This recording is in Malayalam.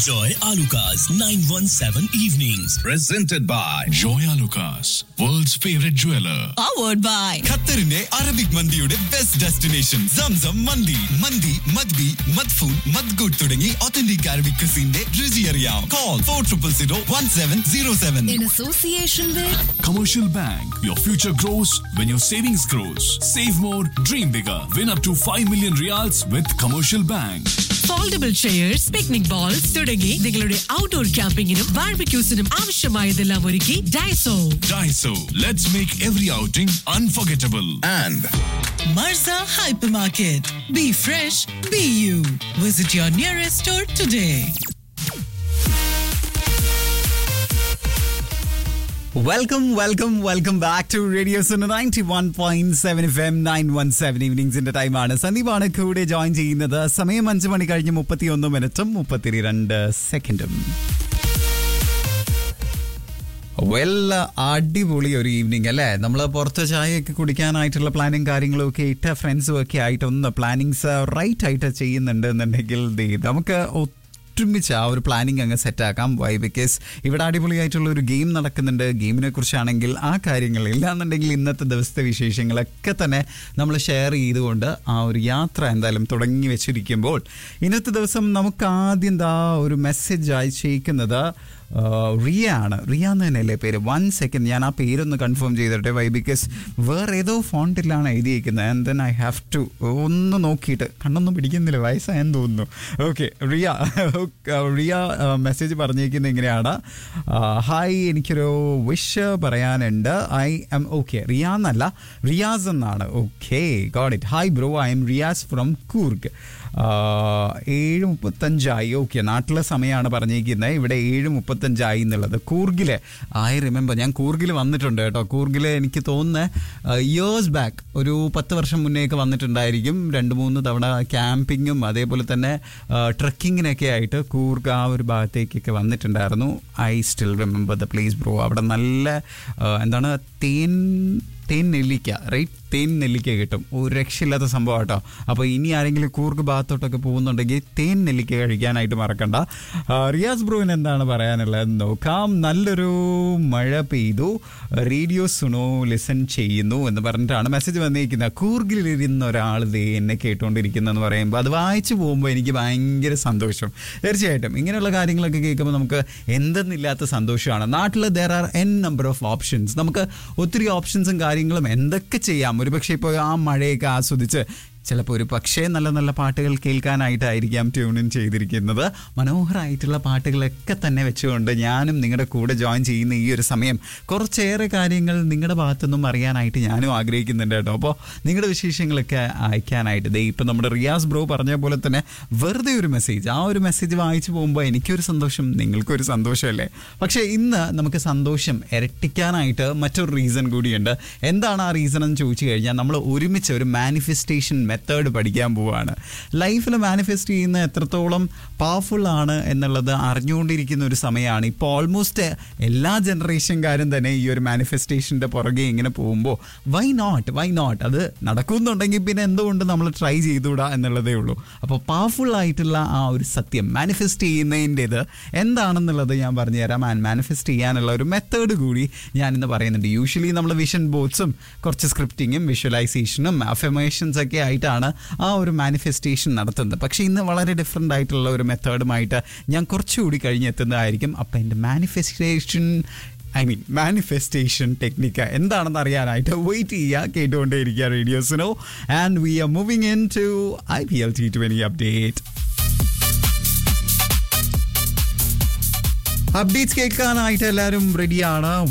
Enjoy Alucard's 917 evenings. presented by Joy Lucas, world's favorite jeweler. powered by ഖത്തറിന്റെ അറബിക് മന്തിയുടെ ബെസ്റ്റ് ഡെസ്റ്റിനേഷൻ സംസം മന്തി മന്തി മദ്ബി മദ്ഫൂൻ മദ്ഗുഡ് തുടങ്ങി ഒത്തന്റിക് അറബിക് ക്രിസിന്റെ രുചി അറിയാം call four triple zero one seven zero seven in association with Commercial Bank. Your future grows when your savings grows. Save more, dream bigger. Win up to 5 million reals with Commercial Bank. Foldable chairs picnic bowls തുടങ്ങി നിങ്ങളുടെ ഔട്ട്ഡോർ ക്യാമ്പിങ്ങിനും ബാർബിക്യൂസിനും ആവശ്യമായതെല്ലാം ഒരുക്കി Daiso Daiso. Let's make every outing unforgettable. and Marza hypermarket be fresh be you visit your nearest store today welcome welcome welcome back to radio ninety one point seven F M nine one seven ഈവനിങ്സിന്റെ ടൈമാണ് സന്ദീപാണ് കൂടെ ജോയിൻ ചെയ്യുന്നത് സമയം അഞ്ച് മണി കഴിഞ്ഞ് മുപ്പത്തി ഒന്ന് മിനിറ്റും മുപ്പത്തി രണ്ട് സെക്കൻഡും വെൽ അടിപൊളി ഒരു ഈവനിങ് അല്ലേ നമ്മൾ പുറത്ത് ചായയൊക്കെ കുടിക്കാനായിട്ടുള്ള പ്ലാനിങ് കാര്യങ്ങളും ഒക്കെ ഇട്ട ഫ്രണ്ട്സും ഒക്കെ ആയിട്ട് ഒന്ന് പ്ലാനിങ്സ് റൈറ്റ് ആയിട്ട് ചെയ്യുന്നുണ്ട് എന്നുണ്ടെങ്കിൽ ദേ നമുക്ക് ഒട്ടുമിച്ച് ആ ഒരു പ്ലാനിങ് അങ്ങ് സെറ്റാക്കാം വൈ ബിക്കോസ് ഇവിടെ അടിപൊളിയായിട്ടുള്ള ഒരു ഗെയിം നടക്കുന്നുണ്ട് ഗെയിമിനെ കുറിച്ചാണെങ്കിൽ ആ കാര്യങ്ങൾ ഇല്ലാന്നുണ്ടെങ്കിൽ ഇന്നത്തെ ദിവസത്തെ വിശേഷങ്ങളൊക്കെ തന്നെ നമ്മൾ ഷെയർ ചെയ്തുകൊണ്ട് ആ ഒരു യാത്ര എന്തായാലും തുടങ്ങി വെച്ചിരിക്കുമ്പോൾ ഇന്നത്തെ ദിവസം നമുക്ക് ആദ്യം ദാ ഒരു മെസ്സേജ് അയച്ചേക്കുന്നത് റിയ ആണ് റിയ എന്ന് തന്നെയല്ലേ പേര് വൺ സെക്കൻഡ് ഞാൻ ആ പേരൊന്ന് കൺഫേം ചെയ്തിട്ടെ വൈ ബിക്കോസ് വേറെ ഏതോ ഫോണ്ടിലാണ് എഴുതിയിരിക്കുന്നത് and then I have to ഒന്ന് നോക്കിയിട്ട് കണ്ണൊന്നും പിടിക്കുന്നില്ല വയസ്സായെന്ന് തോന്നുന്നു ഓക്കെ റിയ റിയ മെസ്സേജ് പറഞ്ഞിരിക്കുന്നത് ഇങ്ങനെയാണ് ഹായ് എനിക്കൊരു വിഷ് പറയാനുണ്ട് ഐ എം ഓക്കെ റിയ എന്നല്ല റിയാസ് എന്നാണ് okay got it hi bro I'm Riyaz from Coorg ഏഴ് മുപ്പത്തഞ്ചായി ഓക്കെ നാട്ടിലെ സമയമാണ് പറഞ്ഞിരിക്കുന്നത് ഇവിടെ ഏഴ് മുപ്പത്തഞ്ചായി എന്നുള്ളത് കൂർഗിലെ ഐ റിമെമ്പർ ഞാൻ കൂർഗിൽ വന്നിട്ടുണ്ട് കേട്ടോ കൂർഗിൽ എനിക്ക് തോന്നുന്നത് ഇയേഴ്സ് ബാക്ക് ഒരു പത്ത് വർഷം മുന്നേക്ക് വന്നിട്ടുണ്ടായിരിക്കും രണ്ട് മൂന്ന് തവണ ക്യാമ്പിങ്ങും അതേപോലെ തന്നെ ട്രക്കിങ്ങിനൊക്കെ ആയിട്ട് കൂർഗ് ആ ഒരു ഭാഗത്തേക്കൊക്കെ വന്നിട്ടുണ്ടായിരുന്നു I still remember the place bro അവിടെ നല്ല ആ, എന്താണ് തേൻ തേൻ നെല്ലിക്ക റൈറ്റ് തേൻ നെല്ലിക്ക കിട്ടും ഒരു രക്ഷയില്ലാത്ത സംഭവം കേട്ടോ അപ്പോൾ ഇനി ആരെങ്കിലും കൂർഗ് ഭാഗത്തോട്ടൊക്കെ പോകുന്നുണ്ടെങ്കിൽ തേൻ നെല്ലിക്ക കഴിക്കാനായിട്ട് മറക്കണ്ട ആ, റിയാസ് ബ്രോവിന് എന്താണ് പറയാനുള്ളത് നോക്കാം നല്ലൊരു മഴ പെയ്തു റേഡിയോ സുണോ ലിസൺ ചെയ്യുന്നു എന്ന് പറഞ്ഞിട്ടാണ് മെസ്സേജ് വന്നിരിക്കുന്നത് കൂർഗിലിരുന്ന ഒരാൾ ദേ എന്നെ കേട്ടുകൊണ്ടിരിക്കുന്നതെന്ന് പറയുമ്പോൾ അത് വായിച്ചു പോകുമ്പോൾ എനിക്ക് ഭയങ്കര സന്തോഷം തീർച്ചയായിട്ടും ഇങ്ങനെയുള്ള കാര്യങ്ങളൊക്കെ കേൾക്കുമ്പോൾ നമുക്ക് എന്തെന്നില്ലാത്ത സന്തോഷമാണ് നാട്ടിൽ there are n number of options നമുക്ക് ഒത്തിരി ഓപ്ഷൻസും കാര്യങ്ങളും എന്തൊക്കെ ചെയ്യാം ഒരുപക്ഷെ ഇപ്പോൾ ആ മഴയൊക്കെ ആസ്വദിച്ച് ചിലപ്പോൾ ഒരു പക്ഷേ നല്ല നല്ല പാട്ടുകൾ കേൾക്കാനായിട്ടായിരിക്കാം ട്യൂൺ ഇൻ ചെയ്തിരിക്കുന്നത് മനോഹരമായിട്ടുള്ള പാട്ടുകളൊക്കെ തന്നെ വെച്ചുകൊണ്ട് ഞാനും നിങ്ങളുടെ കൂടെ ജോയിൻ ചെയ്യുന്ന ഈ ഒരു സമയം കുറച്ചേറെ കാര്യങ്ങൾ നിങ്ങളുടെ ഭാഗത്തുനിന്നും അറിയാനായിട്ട് ഞാനും ആഗ്രഹിക്കുന്നുണ്ട് കേട്ടോ അപ്പോൾ നിങ്ങളുടെ വിശേഷങ്ങളൊക്കെ അയക്കാനായിട്ട് ദേ ഇപ്പം നമ്മുടെ റിയാസ് ബ്രോ പറഞ്ഞ പോലെ തന്നെ വെറുതെ ഒരു മെസ്സേജ് ആ ഒരു മെസ്സേജ് വായിച്ചു പോകുമ്പോൾ എനിക്കൊരു സന്തോഷം നിങ്ങൾക്കൊരു സന്തോഷമല്ലേ പക്ഷേ ഇന്ന് നമുക്ക് സന്തോഷം ഇരട്ടിക്കാനായിട്ട് മറ്റൊരു റീസൺ കൂടിയുണ്ട് എന്താണ് ആ റീസൺ എന്ന് ചോദിച്ചു കഴിഞ്ഞാൽ നമ്മൾ ഒരുമിച്ച് ഒരു മാനിഫെസ്റ്റേഷൻ മെത്തേഡ് പഠിക്കാൻ പോവുകയാണ് ലൈഫിൽ മാനിഫെസ്റ്റ് ചെയ്യുന്ന എത്രത്തോളം പവർഫുൾ ആണ് എന്നുള്ളത് അറിഞ്ഞുകൊണ്ടിരിക്കുന്ന ഒരു സമയമാണ് ഇപ്പോൾ ഓൾമോസ്റ്റ് എല്ലാ ജനറേഷൻകാരും തന്നെ ഈ ഒരു മാനിഫെസ്റ്റേഷൻ്റെ പുറകെ ഇങ്ങനെ പോകുമ്പോൾ വൈ നോട്ട് വൈ നോട്ട് അത് നടക്കുന്നുണ്ടെങ്കിൽ പിന്നെ എന്തുകൊണ്ട് നമ്മൾ ട്രൈ ചെയ്തുകൂടാ എന്നുള്ളതേ ഉള്ളൂ അപ്പോൾ പവർഫുൾ ആയിട്ടുള്ള ആ ഒരു സത്യം മാനിഫെസ്റ്റ് ചെയ്യുന്നതിൻ്റെത് എന്താണെന്നുള്ളത് ഞാൻ പറഞ്ഞുതരാം ആൻഡ് മാനിഫെസ്റ്റ് ചെയ്യാനുള്ള ഒരു മെത്തേഡ് കൂടി ഞാൻ ഇന്ന് പറയുന്നുണ്ട് യൂഷ്വലി നമ്മൾ വിഷൻ ബോർഡ്സും കുറച്ച് സ്ക്രിപ്റ്റിങ്ങും വിഷ്വലൈസേഷനും അഫമേഷൻസ് ഒക്കെ ആയിട്ടാണ് ആ ഒരു മാനിഫെസ്റ്റേഷൻ നടത്തുന്നത് പക്ഷേ ഇന്ന് വളരെ ഡിഫറെൻ്റ് ആയിട്ടുള്ള ഒരു മെത്തേഡുമായിട്ട് ഞാൻ കുറച്ചുകൂടി കഴിഞ്ഞ് എത്തുന്നതായിരിക്കും അപ്പം എൻ്റെ manifestation I mean manifestation technique എന്താണെന്ന് അറിയാനായിട്ട് വെയിറ്റ് ചെയ്യുക കേട്ടുകൊണ്ടേയിരിക്കുക റേഡിയോസിനോ and we are moving into I P L T twenty update updates കേൾക്കാനായിട്ട് എല്ലാവരും റെഡിയാണ്